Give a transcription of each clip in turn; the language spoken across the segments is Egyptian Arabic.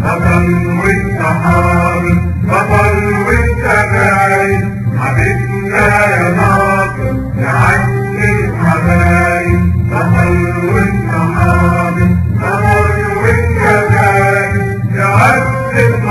بطل وانت حاضر بطل وانت غايب حبيبنا يا ناصر يا عز الحبايب بطل وانت حاضر بطل وانت غايب يا عز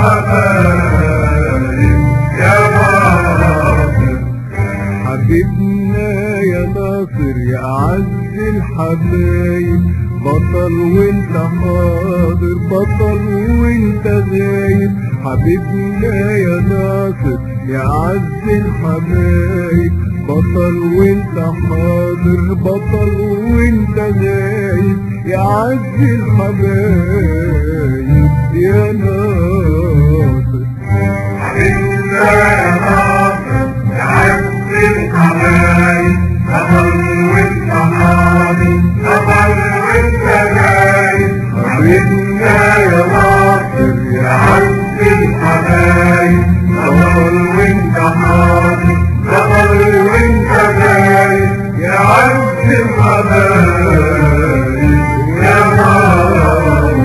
الحبايب يا ناصر حبيبنا يا ناصر يا أعز الحبايب بطل وانت حاضر بطل وانت غايب حبيبنا يا ناصر يا أعز الحبايب بطل وانت حاضر بطل وانت غايب يا عز الحبايب يا ناصر حبيبنا يا ناصر يا عز الحبايب بطل وانت حاضر بطل وانت غايب حبيبنا يا ناصر يا عز الحبايب بطل وانت حاضر بطل وانت غايب يا عز الحبايب يا ناصر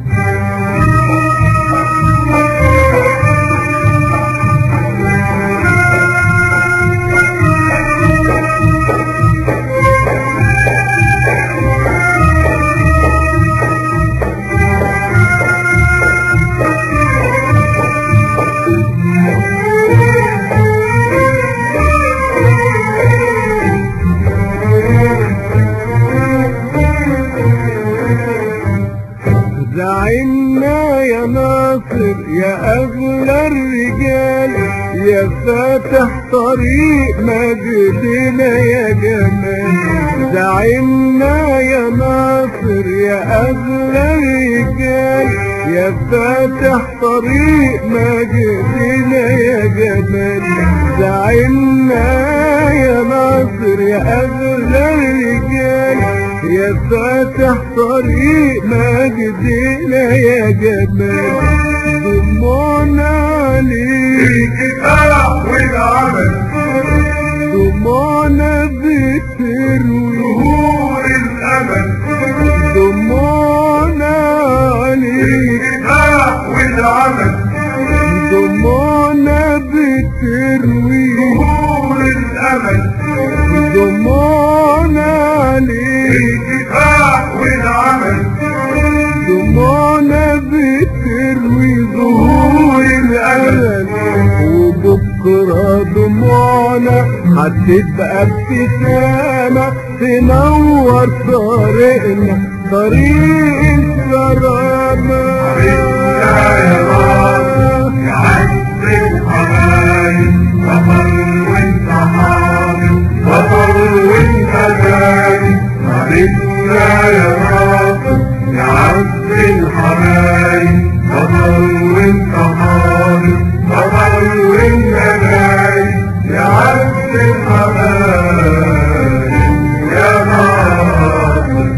زعلنا يا ناصر يا أغلى الرجال يا فاتح طريق مجدنا يا جمال زعلنا يا ناصر يا أغلى الرجال يا فاتح طريق مجدنا يا جمال زعلنا يا ناصر يا أغلى الرجال يا فاتح طريق مجدنا يا جمال دموعنا عليك الكفاح والعمل دموعنا بتروي ظهور الامل دموعنا عليك الكفاح والعمل دموعنا بتروي ظهور الامل دموعنا عليك الكفاح والعمل دموعنا بتروي ظهور الأمل وبكرة دموعنا هتبقى ابتسامة تنور طريقنا طريق الكرامة حبيبنا يا ناصر يا عز الحبايب بطل وانت حاضر بطل وانت غايب حبيبنا يا ناصر يا عز الحبايب بطل وانت حاضر بطل وانت غايب يا عز الحبايب يا ناصر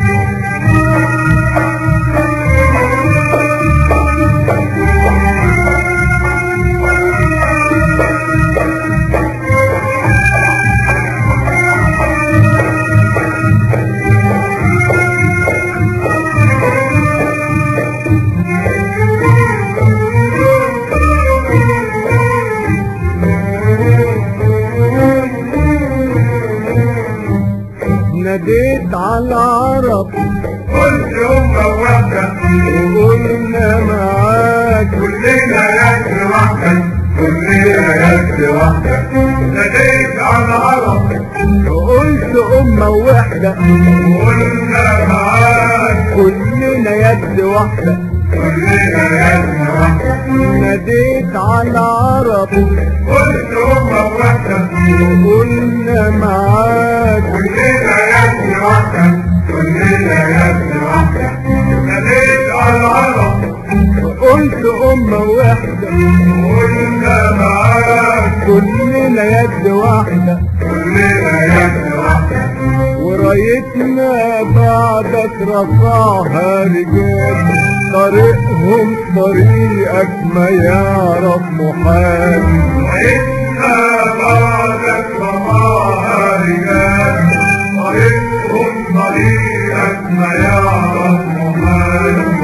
ناديت على العرب قلت أمة واحدة وقلنا معاك كلنا يد واحدة كلنا يد واحدة ناديت على العرب قلت أمة واحدة وقلنا معاك كلنا يد واحدة كلنا يد واحدة ناديت على العرب قلت أمة واحدة قلنا معاك كلنا يد واحدة كلنا يد واحدة ناديت على العرب قلت أمة واحدة وقلنا معاك كلنا يد واحدة كلنا يد واحدة ورايتنا بعدك رفعها رجال طريقهم طريقك ما يعرف محال وإنا بعدك رفعها رجال طريقهم طريقك ما يعرف محال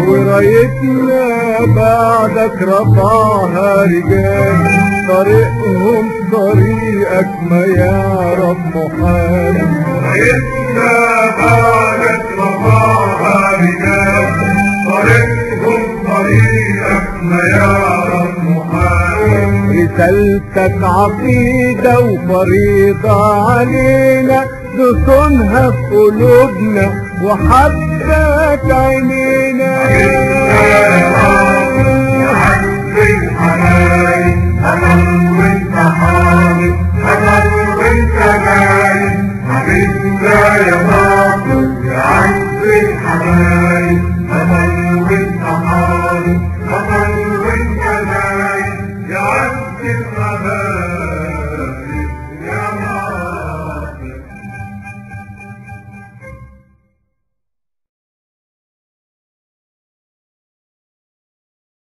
ورايتنا بعدك رفعها رجال طريقهم طريقك ما يعرف محال رايتنا بعدك رفعها رجال طريقهم طريقك ما يعرف محال رسالتك عقيدة وفريضة علينا تصونها في قلوبنا وحبك عينينا حب الحبايب أمل وانت حاضر أمل وانت غايب حبيبنا يا باطل يا عز الحبايب أمل وانت حاضر